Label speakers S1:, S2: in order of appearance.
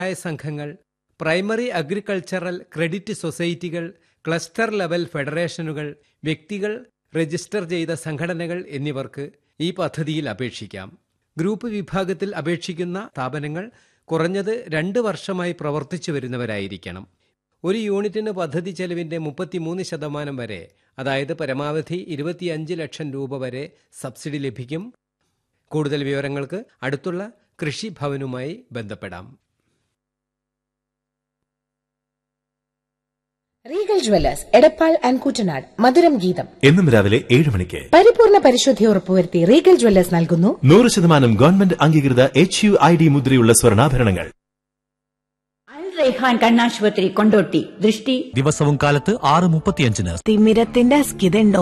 S1: സഹായ സംഘങ്ങൾ primary agricultural credit സൊസൈറ്റികൾ ക്ലസ്റ്റർ ലെവൽ ഫെഡറേഷനുകൾ വ്യക്തികൾ രജിസ്റ്റർ ചെയ്ത സംഘടനകൾ എന്നിവർക്ക് ഈ പദ്ധതിയിൽ അപേക്ഷിക്കാം ഗ്രൂപ്പ് വിഭാഗത്തിൽ അപേക്ഷിക്കുന്ന സ്ഥാപനങ്ങൾ കുറഞ്ഞത് രണ്ട് വർഷമായി പ്രവർത്തിച്ചു വരുന്നവരായിരിക്കണം ഒരു യൂണിറ്റിന് പദ്ധതി ചെലവിന്റെ മുപ്പത്തിമൂന്ന് ശതമാനം വരെ അതായത് പരമാവധി ഇരുപത്തിയഞ്ച് ലക്ഷം രൂപ വരെ സബ്സിഡി ലഭിക്കും കൂടുതൽ വിവരങ്ങൾക്ക് അടുത്തുള്ള കൃഷിഭവനുമായി ബന്ധപ്പെടാം
S2: Regal Jewellers Edappal and Kuttanad മധുരം ഗീതം
S3: എന്നും രാവിലെ ഏഴ് മണിക്ക്
S2: പരിപൂർണ പരിശുദ്ധി ഉറപ്പുവരുത്തി റീഗൽ ജ്വല്ലേഴ്സ് നൽകുന്നു
S3: നൂറ് ശതമാനം ഗവൺമെന്റ് അംഗീകൃത എച്ച് യു ഐ ഡി മുദ്രയുള്ള സ്വർണ്ണാഭരണങ്ങൾ
S4: അൽ റൈഹാൻ കണ്ണാശുപത്രി കൊണ്ടോട്ടി ദൃഷ്ടി
S5: ദിവസവും കാലത്ത് ആറ് മുപ്പത്തിയഞ്ചിന്
S2: തിമിരത്തിന്റെ അസ്കിതയുണ്ടോ